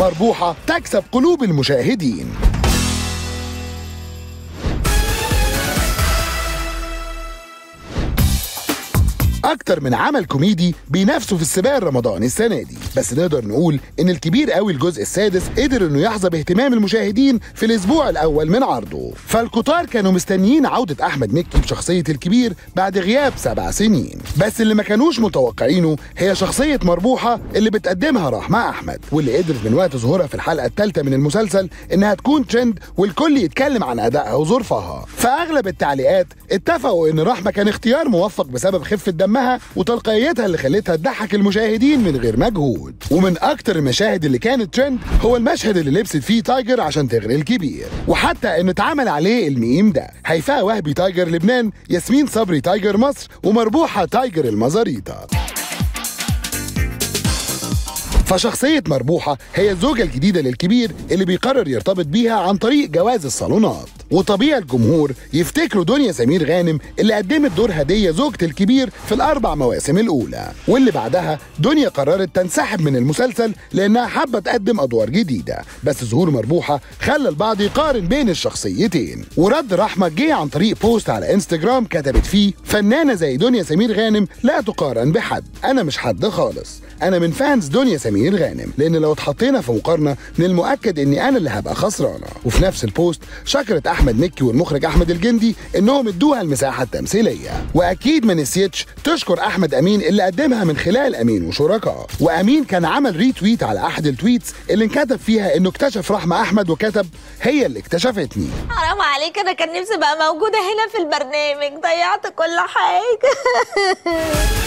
مربوحة تكسب قلوب المشاهدين اكتر من عمل كوميدي بينافسوا في السباق الرمضاني السنه دي بس نقدر نقول ان الكبير قوي الجزء السادس قدر انه يحظى باهتمام المشاهدين في الاسبوع الاول من عرضه فالكتار كانوا مستنيين عوده احمد مكي بشخصيه الكبير بعد غياب سبع سنين بس اللي ما كانوش متوقعينه هي شخصيه مربوحه اللي بتقدمها رحمه احمد واللي قدرت من وقت ظهورها في الحلقه الثالثه من المسلسل انها تكون ترند والكل يتكلم عن ادائها وظروفها فاغلب التعليقات اتفقوا ان رحمه كان اختيار موفق بسبب خفه دمها وتلقائيتها اللي خلتها تضحك المشاهدين من غير مجهود ومن اكتر المشاهد اللي كانت ترند هو المشهد اللي لبست فيه تايجر عشان تغري الكبير وحتى ان اتعمل عليه الميم ده هيفاء وهبي تايجر لبنان ياسمين صبري تايجر مصر ومربوحه تايجر المزاريطه فشخصية مربوحة هي الزوجة الجديدة للكبير اللي بيقرر يرتبط بيها عن طريق جواز الصالونات وطبيعي الجمهور يفتكروا دنيا سمير غانم اللي قدمت دور هدية زوجة الكبير في الأربع مواسم الأولى واللي بعدها دنيا قررت تنسحب من المسلسل لأنها حابة تقدم أدوار جديدة بس ظهور مربوحة خلى البعض يقارن بين الشخصيتين ورد رحمة جه عن طريق بوست على انستجرام كتبت فيه فنانة زي دنيا سمير غانم لا تقارن بحد أنا مش حد خالص أنا من فانز دنيا سمير غانم لأن لو اتحطينا في مقارنة من المؤكد إني أنا اللي هبقى خسرانة وفي نفس البوست شكرت أحمد مكي والمخرج أحمد الجندي إنهم ادوها المساحة التمثيلية وأكيد ما نسيتش تشكر أحمد أمين اللي قدمها من خلال أمين وشركائه وأمين كان عمل ريتويت على أحد التويتس اللي انكتب فيها إنه اكتشف رحمة أحمد وكتب هي اللي اكتشفتني حرام عليك انا كان نفسي ابقى موجوده هنا في البرنامج ضيعت كل حاجه